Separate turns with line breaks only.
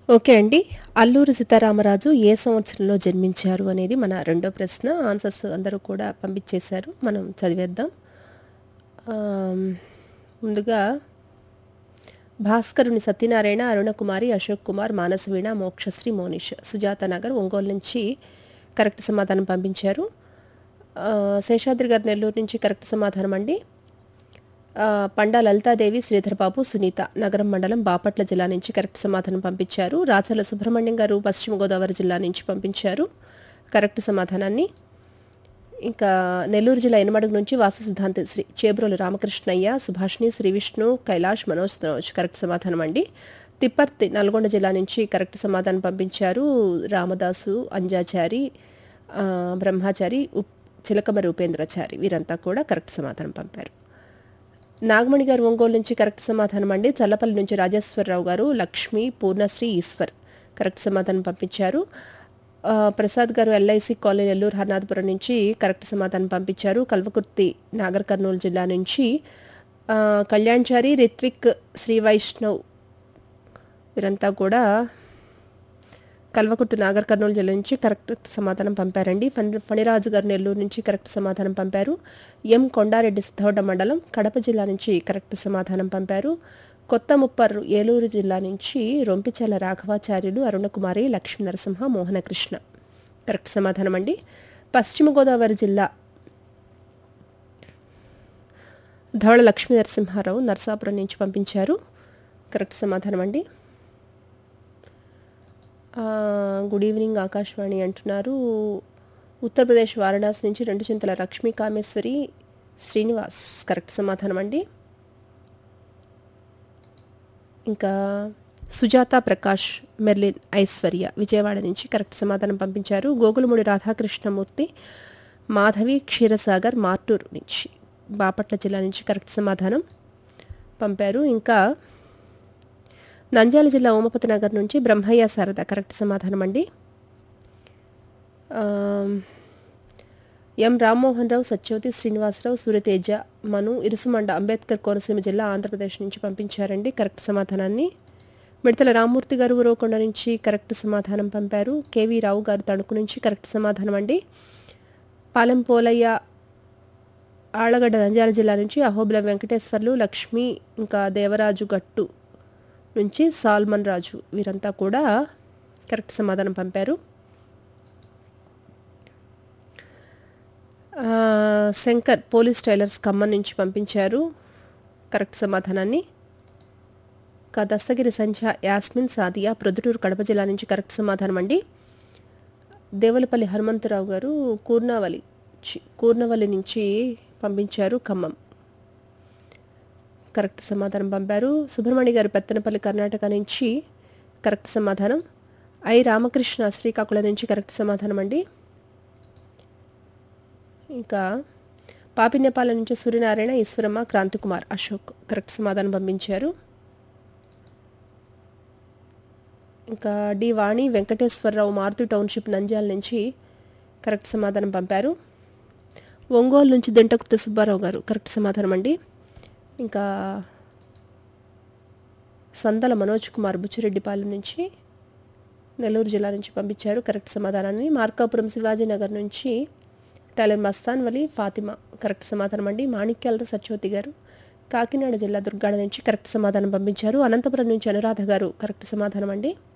okay అండి అల్లూరి సీతారామరాజు ఏ సంవత్సరంలో జన్మించారు అనేది మన రెండో ప్రశ్న ఆన్సర్స్ అందరూ కూడా పంపించేశారు మనం చదివేద్దాం ఆమ్, ముందుగా భాస్కరుని సత్యనారాయణ అరుణకుమారి అశోక్ కుమార్ మానసవీణ మోక్షశ్రీ మోనిష్ సుజాత నగర్ ఒంగోలు నుంచి కరెక్ట్ సమాధానం పంపించారు ఆ, శేషాద్రి గారు నెల్లూరు నుంచి కరెక్ట్ సమాధానం అండి ఆ, పండా లలితాదేవి శ్రీధరబాబు సునీత నగరం మండలం బాపట్ల జిల్లా నుంచి కరెక్ట్ సమాధానం పంపించారు రాచల సుబ్రహ్మణ్యం గారు పశ్చిమ గోదావరి జిల్లా నుంచి పంపించారు కరెక్ట్ సమాధానాన్ని ఇంకా నెల్లూరు జిల్లా ఎనమడుగు నుంచి వాసు సిద్ధాంతి శ్రీ చేబ్రోలు రామకృష్ణయ్య సుభాష్ని శ్రీ విష్ణు కైలాష్ మనోజ్ తనోజ్ కరెక్ట్ సమాధానం అండి తిప్పర్తి నల్గొండ జిల్లా నుంచి కరెక్ట్ సమాధానం పంపించారు రామదాసు అంజాచారి ఆ, బ్రహ్మాచారి ఉప్ చిలకమరి ఉపేంద్రచారి వీరంతా కూడా కరెక్ట్ సమాధానం పంపారు నాగమణి గారు ఒంగోలు నుంచి కరెక్ట్ సమాధానం అండి చల్లపల్లి నుంచి రాజేశ్వరరావు గారు లక్ష్మి పూర్ణశ్రీ ఈశ్వర్ కరెక్ట్ సమాధానం పంపించారు ఆ, ప్రసాద్ గారు ఎల్ఐసి కాలనీ నెల్లూరు హర్నాథపురం నుంచి కరెక్ట్ సమాధానం పంపించారు కల్వకుర్తి నాగర్ కర్నూలు జిల్లా నుంచి ఆ, కళ్యాణ్చారి రిత్విక్ శ్రీ వైష్ణవ్ వీరంతా కూడా కల్వకుర్తి నాగర్ కర్నూలు జిల్లా నుంచి కరెక్ట్ సమాధానం పంపారండి ఫణి ఫణిరాజు గారు నెల్లూరు నుంచి కరెక్ట్ సమాధానం పంపారు ఎం కొండారెడ్డి సిద్ధవడ్డ మండలం కడప జిల్లా నుంచి కరెక్ట్ సమాధానం పంపారు కొత్త ముప్పర్రు ఏలూరు జిల్లా నుంచి రొంపిచల్ల రాఘవాచార్యులు అరుణకుమారి లక్ష్మీ నరసింహ మోహనకృష్ణ కరెక్ట్ సమాధానం అండి పశ్చిమ గోదావరి జిల్లా ధవళ లక్ష్మీ నరసింహారావు నరసాపురం నుంచి పంపించారు కరెక్ట్ సమాధానం అండి ఆ, గుడ్ ఈవినింగ్ ఆకాశవాణి అంటున్నారు ఉత్తరప్రదేశ్ వారణాసి నుంచి రెండు చింతల లక్ష్మీ కామేశ్వరి శ్రీనివాస్ కరెక్ట్ సమాధానం అండి ఇంకా సుజాత ప్రకాష్ మెర్లిన్ ఐశ్వర్య విజయవాడ నుంచి కరెక్ట్ సమాధానం పంపించారు గోగులమూడి రాధాకృష్ణమూర్తి మాధవి క్షీరసాగర్ మార్టూర్ నుంచి బాపట్ల జిల్లా నుంచి కరెక్ట్ సమాధానం పంపారు ఇంకా నంద్యాల జిల్లా ఓమపతి నగర్ నుంచి బ్రహ్మయ్య శారద కరెక్ట్ సమాధానం అండి ఆమ్, ఎం రామ్మోహన్ రావు సత్యవతి శ్రీనివాసరావు సూర్యతేజ మను ఇరుసుమండ అంబేద్కర్ కోనసీమ జిల్లా ఆంధ్రప్రదేశ్ నుంచి పంపించారండి కరెక్ట్ సమాధానాన్ని మిడతల రామ్మూర్తి గారు ఉరవకొండ నుంచి కరెక్ట్ సమాధానం పంపారు కేవీ రావు గారు తణుకు నుంచి కరెక్ట్ సమాధానం అండి పాలెం పోలయ్య ఆళ్లగడ్డ నంద్యాల జిల్లా నుంచి అహోబిల వెంకటేశ్వర్లు లక్ష్మి ఇంకా దేవరాజు గట్టు నుంచి సాల్మన్ రాజు వీరంతా కూడా కరెక్ట్ సమాధానం పంపారు ఆ, శంకర్ పోలీస్ టైలర్స్ ఖమ్మం నుంచి పంపించారు కరెక్ట్ సమాధానాన్ని ఇంకా దస్తగిరి సంధ్య యాస్మిన్ సాదియా ప్రొద్దుటూరు కడప జిల్లా నుంచి కరెక్ట్ సమాధానం అండి దేవులపల్లి హనుమంతరావు గారు కూర్నావలి చి- కూర్నవల్లి నుంచి పంపించారు ఖమ్మం కరెక్ట్ సమాధానం పంపారు సుబ్రహ్మణ్య గారు పెత్తనపల్లి కర్ణాటక నుంచి కరెక్ట్ సమాధానం ఐ రామకృష్ణ శ్రీకాకుళం నుంచి కరెక్ట్ సమాధానం అండి ఇంకా పాపినేపాల నుంచి సూర్యనారాయణ ఈశ్వరమ్మ క్రాంతికుమార్ అశోక్ కరెక్ట్ సమాధానం పంపించారు ఇంకా డి వాణి వెంకటేశ్వరరావు మారుతి టౌన్షిప్ నంద్యాల నుంచి కరెక్ట్ సమాధానం పంపారు ఒంగోలు నుంచి దెంటకుర్తి సుబ్బారావు గారు కరెక్ట్ సమాధానం అండి ఇంకా సందల మనోజ్ కుమార్ బుచ్చిరెడ్డిపాలెం నుంచి నెల్లూరు జిల్లా నుంచి పంపించారు కరెక్ట్ సమాధానాన్ని మార్కాపురం శివాజీనగర్ నుంచి టైలర్ మస్తాన్ వలి ఫాతిమా కరెక్ట్ సమాధానం అండి మాణిక్యాల సత్యవతి గారు కాకినాడ జిల్లా దుర్గాడ నుంచి కరెక్ట్ సమాధానం పంపించారు అనంతపురం నుంచి అనురాధ గారు కరెక్ట్ సమాధానం అండి